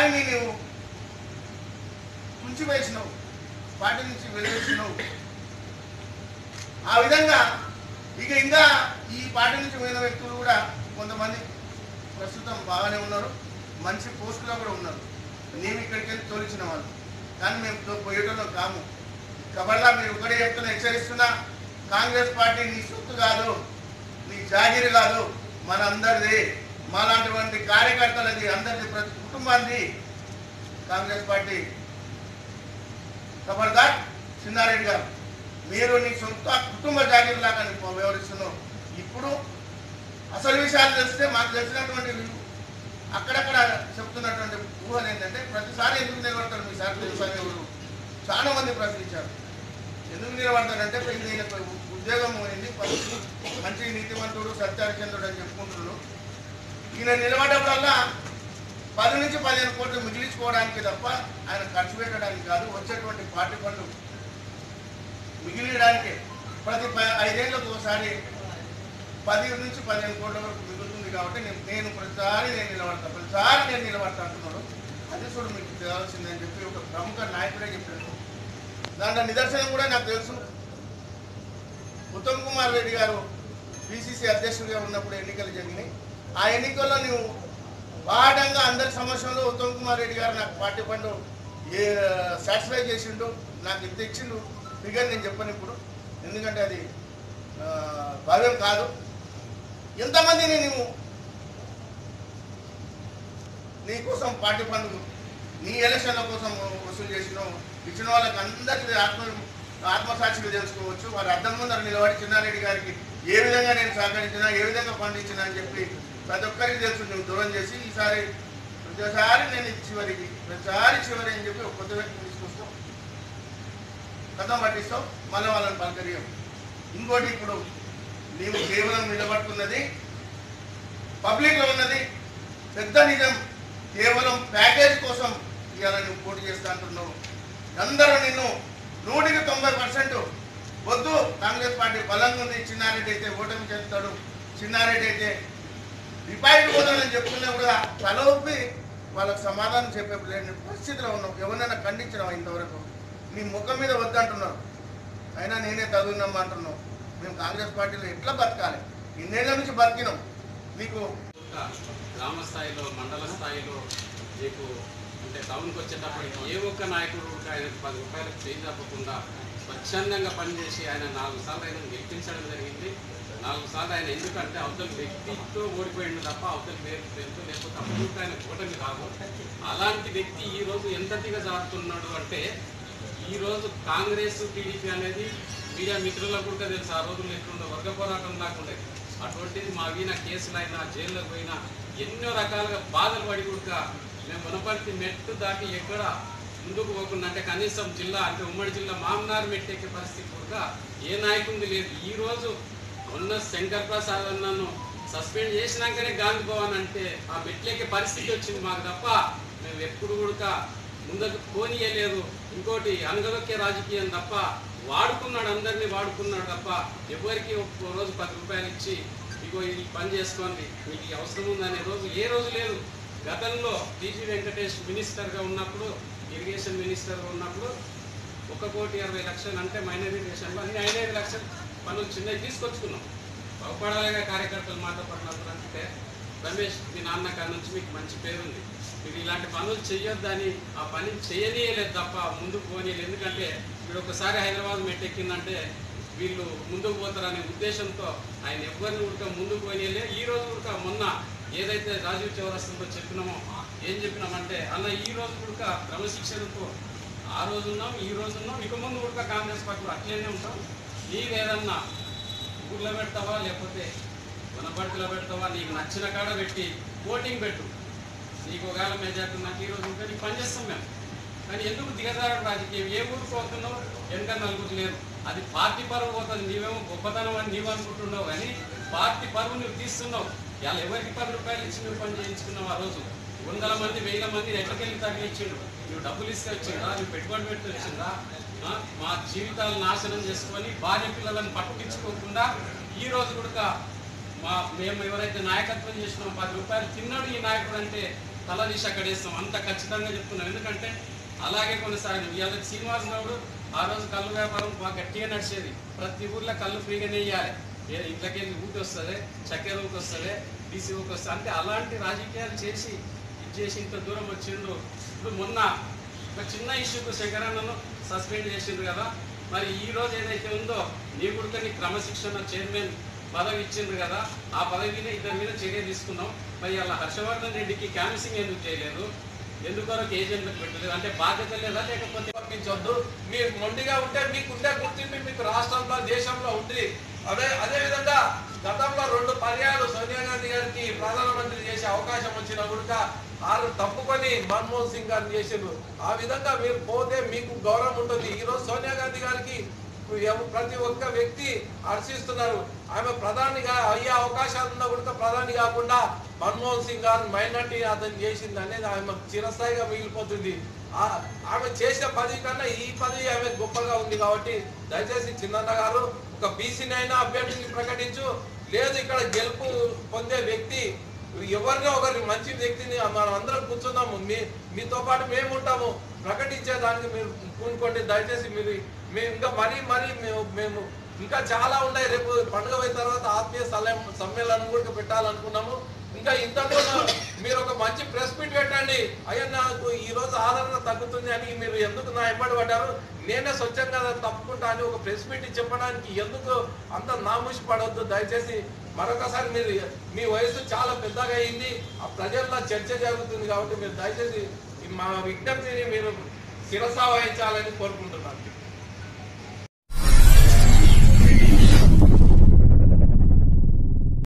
పార్టీని నువ్వు తుంచివేసినావు పార్టీ నుంచి వెలివేసినావు ఆ విధంగా ఇక ఇంకా ఈ పార్టీ నుంచి పోయిన వ్యక్తులు కూడా కొంతమంది ప్రస్తుతం బాగానే ఉన్నారు మంచి పోస్టులో కూడా ఉన్నారు నీవు ఇక్కడికి వెళ్ళి తోలిచిన వాళ్ళు కానీ మేము తో- పోయేటోళ్ళం కాము కబడ్లా మీరు ఒకటే చెప్తున్నా హెచ్చరిస్తున్నా కాంగ్రెస్ పార్టీ నీ సొత్తు కాదు నీ జాగిరి కాదు మన అందరిది మాలాంటివంటి కార్యకర్తలది అందరిది ప్రతి కుటుంబాన్ని కాంగ్రెస్ పార్టీ ఖబర్దార్ చిన్నారెడ్డి గారు మీరు నీ సొంత కుటుంబ జాగిరిలాగా నీకు వ్యవహరిస్తున్నావు ఇప్పుడు అసలు విషయాలు తెలిస్తే మాకు తెలిసినటువంటి వి- అక్కడక్కడ చెప్తున్నటువంటి ఊహలు ఏంటంటే ప్రతిసారి ఎందుకు నిలబడతారు మీ సార్ తెలుసా ఎవరు చాలా మంది ప్రశ్నించారు ఎందుకు నిలబడతారంటే ఇప్పుడు ఈయనకు ఉద్యోగం పోయింది పది- మంచి నీతివంతుడు సత్యాచంద్రుడు అని చెప్పుకుంటున్నాడు ఈయన నిలబడ్డప్పుడల్లా పది నుంచి పదిహేను కోట్లు మిగిలించుకోవడానికి తప్ప ఆయన ఖర్చు పెట్టడానికి కాదు వచ్చేటువంటి పార్టీ ఫండ్లు మిగిలియడానికి ప్రతి ప- ఐదేళ్లకు ఒకసారి పది నుంచి పదిహేను కోట్ల వరకు మిగులుతుంది కాబట్టి నేను నేను ప్రతిసారి నేను నిలబడతా ప్రతిసారి నేను నిలబడతా అంటున్నాడు అది చూడు మీకు తెలియాల్సిందని చెప్పి ఒక ప్రముఖ నాయకుడే చెప్పాడు దాంట్లో నిదర్శనం కూడా నాకు తెలుసు ఉత్తమ్ కుమార్ రెడ్డి గారు పిసిసి అధ్యక్షుడిగా ఉన్నప్పుడు ఎన్నికలు జరిగినాయి ఆ ఎన్నికల్లో నువ్వు బాటంగా అందరి సమస్యల్లో ఉత్తమ్ కుమార్ రెడ్డి గారు నాకు పార్టీ ఫండ్ ఏ సాటిస్ఫై చేసిండు నాకు ఇంత ఇచ్చిండు ఫిగర్ నేను చెప్పను ఇప్పుడు ఎందుకంటే అది ఆ, భావ్యం కాదు ఎంతమందిని నువ్వు నీ కోసం పార్టీ ఫండ్ నీ ఎలక్షన్ల కోసం వసూలు చేసినావు ఇచ్చిన వాళ్ళకి అందరికీ ఆత్మ ఆత్మసాక్షిగా తెలుసుకోవచ్చు వారి అర్థం ముందర నిలబడి చిన్నారెడ్డి గారికి ఏ విధంగా నేను సహకరించినా ఏ విధంగా ఫండ్ ఇచ్చినా అని చెప్పి ప్రతి ఒక్కరికి తెలుసు నువ్వు దూరం చేసి ఈసారి ప్రతిసారి నేను చివరికి ప్రతిసారి చివరి అని చెప్పి ఒక కొత్త వ్యక్తిని తీసుకొస్తావు కథం పట్టిస్తావు మళ్ళీ వాళ్ళని పలకరియం ఇంకోటి ఇప్పుడు నీవు కేవలం నిలబడుతున్నది పబ్లిక్లో ఉన్నది పెద్ద నిజం కేవలం ప్యాకేజ్ కోసం ఇవాళ నువ్వు పోటీ చేస్తా అంటున్నావు అందరూ నిన్ను నూటికి తొంభై పర్సెంట్ వద్దు కాంగ్రెస్ పార్టీ బలంగా ఉంది చిన్నారెడ్డి అయితే ఓటమి చెందుతాడు చిన్నారెడ్డి అయితే రిపైర్డ్ పోతానని చెప్పుకున్నా కూడా తల ఒప్పి వాళ్ళకి సమాధానం చెప్పే లేని పరిస్థితిలో ఉన్నావు ఎవరైనా ఖండించినావా ఇంతవరకు నీ ముఖం మీద వద్దంటున్నావు అయినా నేనే చదువున్నామా అంటున్నావు మేము కాంగ్రెస్ పార్టీలో ఎట్లా బతకాలి ఇన్నేళ్ల నుంచి బతికినాం నీకు ఒక గ్రామ స్థాయిలో మండల స్థాయిలో మీకు అంటే టౌన్కి వచ్చేటప్పటికి ఏ ఒక్క నాయకుడు కూడా ఆయనకు పది రూపాయలకు చేయి తప్పకుండా స్వచ్ఛందంగా పనిచేసి ఆయన నాలుగు సార్లు ఆయన గెలిపించడం జరిగింది నాలుగు సార్లు ఆయన ఎందుకంటే అవతల వ్యక్తితో ఓడిపోయిండు తప్ప అవతల పేరు పేరుతో లేకపోతే అప్పుడు ఆయన కూటమి కాదు అలాంటి వ్యక్తి ఈ రోజు ఎంత దిగజారుతున్నాడు అంటే ఈ రోజు కాంగ్రెస్ టీడీపీ అనేది మీడియా మిత్రులకు కూడా తెలుసు ఆ రోజుల్లో ఎట్లుండే వర్గ పోరాటం లేకుండా అటువంటిది మా వీణ కేసులైనా జైల్లోకి పోయినా ఎన్నో రకాలుగా బాధలు పడి కూడా మేము వనపర్తి మెట్టు దాటి ఎక్కడ ముందుకు పోకుండా అంటే కనీసం జిల్లా అంటే ఉమ్మడి జిల్లా మామనార్ మెట్టు ఎక్కే పరిస్థితి కూడా ఏ నాయకుంది లేదు ఈ రోజు ఉన్న శంకర్ ప్రసాద్ అన్నను సస్పెండ్ చేసినాకనే గాంధీ భవన్ అంటే ఆ మెట్లెక్కే పరిస్థితి వచ్చింది మాకు తప్ప మేము ఎప్పుడు కూడా ముందుకు పోనీయలేదు ఇంకోటి అనగదొక్కే రాజకీయం తప్ప వాడుకున్నాడు అందరినీ వాడుకున్నాడు తప్ప ఎవరికి ఒక్క రోజు పది రూపాయలు ఇచ్చి ఇగో ఈ పని చేసుకోండి మీకు ఈ అవసరం ఉందనే రోజు ఏ రోజు లేదు గతంలో టీజీ వెంకటేష్ మినిస్టర్గా ఉన్నప్పుడు ఇరిగేషన్ మినిస్టర్గా ఉన్నప్పుడు ఒక కోటి అరవై లక్షలు అంటే మైనర్ ఇరిగేషన్లో అన్ని ఐదైదు లక్షలు పనులు చిన్నవి తీసుకొచ్చుకున్నాం బాగుపడాలిగా కార్యకర్తలు మాతో పడినప్పుడు అంటే రమేష్ మీ నాన్న కాడ నుంచి మీకు మంచి పేరుంది మీరు ఇలాంటి పనులు చేయొద్దని ఆ పని చేయనీయలేదు తప్ప ముందుకు పోనీయలేదు ఎందుకంటే మీరు ఒకసారి హైదరాబాద్ మెట్టెక్కిందంటే వీళ్ళు ముందుకు పోతారనే ఉద్దేశంతో ఆయన ఎవరిని ఉడక ముందుకు పోనీయలే ఈ రోజు ఉడక మొన్న ఏదైతే రాజీవ్ చౌరస్తంలో చెప్పినామో ఏం చెప్పినామంటే అలా ఈ రోజు ఉడక క్రమశిక్షణతో ఆ రోజు ఉన్నాం ఈ రోజు ఉన్నాం ఇక ముందు ఉడక కాంగ్రెస్ పార్టీలో అట్లనే ఉంటాం నీకు ఏదన్నా ఊర్లో పెడతావా లేకపోతే వనపర్తిలో పెడతావా నీకు నచ్చిన కాడ పెట్టి ఓటింగ్ పెట్టు నీకు ఒకవేళ మెజార్టీ నాకు ఈ రోజు ఉంటే నీకు పని చేస్తాం మేము కానీ ఎందుకు దిగజారడం రాజకీయం ఏ ఊరు పోతున్నావు వెనక నలుగురు లేరు అది పార్టీ పరువు పోతుంది నీవేమో గొప్పతనం అని నీవు అనుకుంటున్నావు కానీ పార్టీ పరువు నువ్వు తీస్తున్నావు ఇవాళ ఎవరికి పది రూపాయలు ఇచ్చి నువ్వు పని చేయించుకున్నావు ఆ రోజు వందల మంది వేల మంది ఎక్కడికెళ్ళి తగిలిచ్చిండు నువ్వు డబ్బులు ఇస్తే వచ్చిందా నువ్వు పెట్టుబడి పెట్టి వచ్చిందా ఆ? మా జీవితాలు నాశనం చేసుకొని భార్య పిల్లలను పట్టించుకోకుండా ఈ రోజు కూడా మా మేము ఎవరైతే నాయకత్వం చేసినామో పది రూపాయలు తిన్నాడు ఈ నాయకుడు అంటే తల తీసి అక్కడ వేస్తాం అంత ఖచ్చితంగా చెప్తున్నాం ఎందుకంటే అలాగే కొనసాగినాం ఇవాళ శ్రీనివాస్ గౌడ్ ఆ రోజు కళ్ళు వ్యాపారం బాగా గట్టిగా నడిచేది ప్రతి ఊర్లో కళ్ళు ఫ్రీగానే ఇవ్వాలి ఏ ఇంట్లోకి వెళ్ళి ఊటి వస్తుంది చక్కెర ఊకి వస్తుంది డీసీ ఊకి వస్తుంది అంటే అలాంటి రాజకీయాలు చేసి ఇది చేసి ఇంత దూరం వచ్చిండ్రు ఇప్పుడు మొన్న ఒక చిన్న ఇష్యూకు శంకరన్నను సస్పెండ్ చేసిండ్రు కదా మరి ఈ రోజు ఏదైతే ఉందో నీ గుడికని క్రమశిక్షణ చైర్మన్ పదవి ఇచ్చిండ్రు కదా ఆ పదవిని ఇద్దరి మీద చర్య తీసుకున్నాం మరి అలా హర్షవర్ధన్ రెడ్డికి క్యాన్సింగ్ ఎందుకు చేయలేదు ఎందుకొరకు ఏజెంట్లకు పెట్టలేదు అంటే బాధ్యత లేదా లేకపోతే పంపించొద్దు మీరు మొండిగా ఉంటే మీకు ఉండే గుర్తింపు మీకు రాష్ట్రంలో దేశంలో ఉంది అదే అదే విధంగా గతంలో రెండు పర్యాలు సోనియా గాంధీ గారికి ప్రధానమంత్రి చేసే అవకాశం వచ్చిన కూడా ఆరు తప్పుకొని మన్మోహన్ సింగ్ గారిని చేసిండ్రు ఆ విధంగా మీరు పోతే మీకు గౌరవం ఉంటుంది ఈ రోజు సోనియా గాంధీ గారికి ఎవ- ప్రతి ఒక్క వ్యక్తి హర్షిస్తున్నారు ఆమె ప్రధానిగా అయ్యే అవకాశాలు ఉన్నా కూడా ప్రధాని కాకుండా మన్మోహన్ సింగ్ గారు మైనార్టీ అతను చేసింది అనేది ఆమె చిరస్థాయిగా మిగిలిపోతుంది ఆ- ఆమె చేసిన పదవి కన్నా ఈ పదవి ఆమె గొప్పగా ఉంది కాబట్టి దయచేసి చిన్నన్న గారు ఒక బీసీని అయినా అభ్యర్థిని ప్రకటించు లేదు ఇక్కడ గెలుపు పొందే వ్యక్తి ఎవరినో ఒకరి మంచి వ్యక్తిని మనం అందరం కూర్చున్నాము మీ మీతో పాటు మేము ఉంటాము ప్రకటించేదానికి మీరు పూనుకోండి దయచేసి మీరు మేము ఇంకా మరీ మరీ మేము మేము ఇంకా చాలా ఉన్నాయి రేపు పండుగ అయిన తర్వాత ఆత్మీయ సలహం సమ్మేళనం కూడా పెట్టాలనుకున్నాము ఇంకా ఇంతకుముందు మీరు ఒక మంచి ప్రెస్ మీట్ పెట్టండి అయ్యా నాకు ఈ రోజు ఆదరణ తగ్గుతుంది అని మీరు ఎందుకు నా ఎంబడి పడ్డారు నేనే స్వచ్ఛంగా తప్పుకుంటా అని ఒక ప్రెస్ మీట్ చెప్పడానికి ఎందుకు అంత నామూసి పడవద్దు దయచేసి మరొకసారి మీరు మీ వయసు చాలా పెద్దగా అయింది ఆ ప్రజల్లో చర్చ జరుగుతుంది కాబట్టి మీరు దయచేసి ఈ మా విజ్ఞప్తిని మీరు శిరసా వహించాలని కోరుకుంటున్నాను